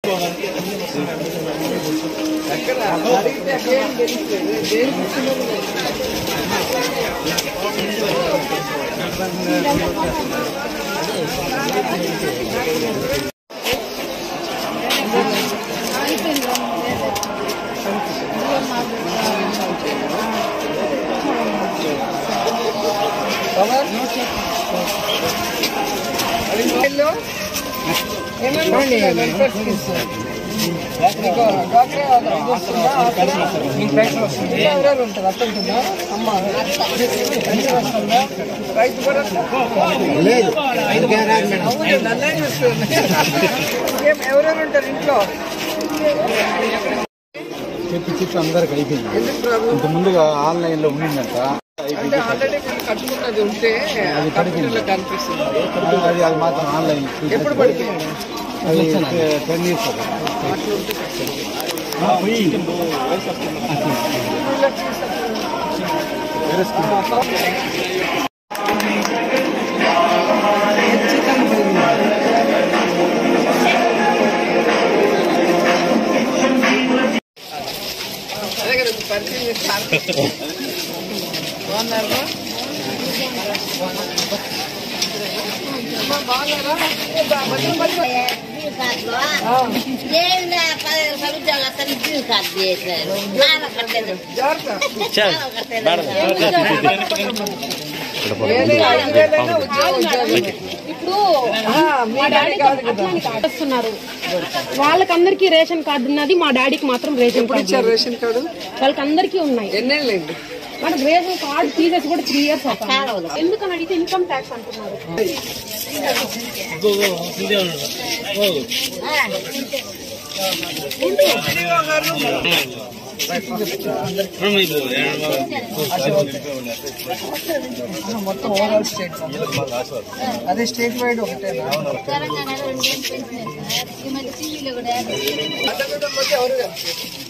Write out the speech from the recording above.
లేదు అందుకే రాదు మేడం ఎవరెవరు ఉంటారు ఇంట్లో చెప్పి చెప్పి అందరికి అయిపోయింది ఎందుకు ప్రాబ్లం ఇంత ముందుగా ఆన్లైన్ లో ఉండిందంట అంటే ఆల్రెడీ మీరు కట్టుకున్నది ఉంటే అది కంప్యూటర్లో కనిపిస్తుంది అది అది మాత్రం ఆన్లైన్ ఎప్పుడు పడిపోయింది అది టెన్ ఇయర్స్ అదే కదా ఇప్పుడు పరిచయం చేస్తాను బాగున్నారా అమ్మా, బాగున్నారా బతుకు బతుకు. ఏందా పదిహేను సంవత్సరాలు అతను జీవి కార్డు చేశారు నాన్న కట్టలేదు జాగ్రత్త నాన్న కట్టలేదు ఏదైనా ఐదు వేలైనా ఉద్యోగం ఉద్యోగం ఇప్పుడు ఆ, మీ డాడీ కాదు కదా వస్తున్నారు వాళ్ళకందరికీ రేషన్ కార్డు ఉన్నది మా డాడీకి మాత్రం రేషన్ ఎప్పుడు కార్డు ఇచ్చారు రేషన్ కార్డు వాళ్ళకందరికీ ఉన్నాయి ఎన్నేళ్ళైంది మనకు రేషన్ కార్డు తీసేసి కూడా త్రీ ఇయర్స్ అవుతుంది ఎందుకని అడిగితే ఇన్కమ్ ట్యాక్స్ అంటున్నారు మొత్తం ఓవరాల్ స్టేట్ అదే స్టేట్ వైడ్ ఒకటేనా తెలంగాణలో రెండు వేలు పెంచినారు సార్ ఈ మధ్య టీవీలో కూడా అడ్డగడ్డం పోతే ఎవరు కనిపించరు.